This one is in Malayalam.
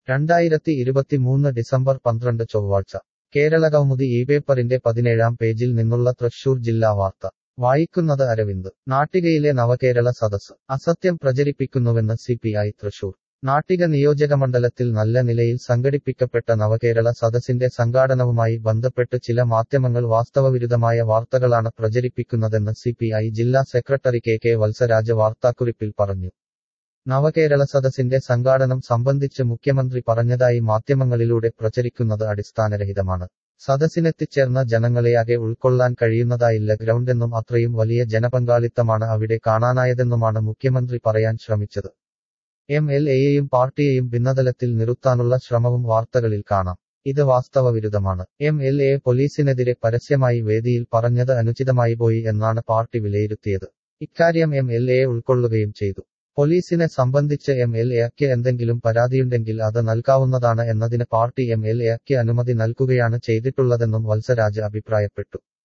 രണ്ടായിരത്തി ഇരുപത്തിമൂന്ന് ഡിസംബർ പന്ത്രണ്ട് ചൊവ്വാഴ്ച കേരളകൗമുദി ഈ പേപ്പറിന്റെ പതിനേഴാം പേജിൽ നിന്നുള്ള തൃശൂർ ജില്ലാ വാർത്ത വായിക്കുന്നത് അരവിന്ദ് നാട്ടികയിലെ നവകേരള സദസ് അസത്യം പ്രചരിപ്പിക്കുന്നുവെന്ന് സിപിഐ തൃശൂർ നാട്ടിക നിയോജകമണ്ഡലത്തിൽ നല്ല നിലയിൽ സംഘടിപ്പിക്കപ്പെട്ട നവകേരള സദസ്സിന്റെ സംഘാടനവുമായി ബന്ധപ്പെട്ട് ചില മാധ്യമങ്ങൾ വാസ്തവവിരുദ്ധമായ വാർത്തകളാണ് പ്രചരിപ്പിക്കുന്നതെന്ന് സിപിഐ ജില്ലാ സെക്രട്ടറി കെ കെ വത്സരാജ് വാർത്താക്കുറിപ്പിൽ പറഞ്ഞു നവകേരള സദസ്സിന്റെ സംഘാടനം സംബന്ധിച്ച് മുഖ്യമന്ത്രി പറഞ്ഞതായി മാധ്യമങ്ങളിലൂടെ പ്രചരിക്കുന്നത് അടിസ്ഥാനരഹിതമാണ് സദസ്സിനെത്തിച്ചേർന്ന ജനങ്ങളെയാകെ ഉൾക്കൊള്ളാൻ കഴിയുന്നതായില്ല ഗ്രൗണ്ടെന്നും അത്രയും വലിയ ജനപങ്കാളിത്തമാണ് അവിടെ കാണാനായതെന്നുമാണ് മുഖ്യമന്ത്രി പറയാൻ ശ്രമിച്ചത് എം എൽ എയെയും പാർട്ടിയെയും ഭിന്നതലത്തിൽ നിർത്താനുള്ള ശ്രമവും വാർത്തകളിൽ കാണാം ഇത് വാസ്തവവിരുദ്ധമാണ് എം എൽ എ പോലീസിനെതിരെ പരസ്യമായി വേദിയിൽ പറഞ്ഞത് അനുചിതമായി പോയി എന്നാണ് പാർട്ടി വിലയിരുത്തിയത് ഇക്കാര്യം എം എൽ എ ഉൾക്കൊള്ളുകയും ചെയ്തു പോലീസിനെ സംബന്ധിച്ച് എം എൽ എക്ക് എന്തെങ്കിലും പരാതിയുണ്ടെങ്കിൽ അത് നൽകാവുന്നതാണ് എന്നതിന് പാർട്ടി എം എൽ എക്ക് അനുമതി നൽകുകയാണ് ചെയ്തിട്ടുള്ളതെന്നും വത്സരാജ് അഭിപ്രായപ്പെട്ടു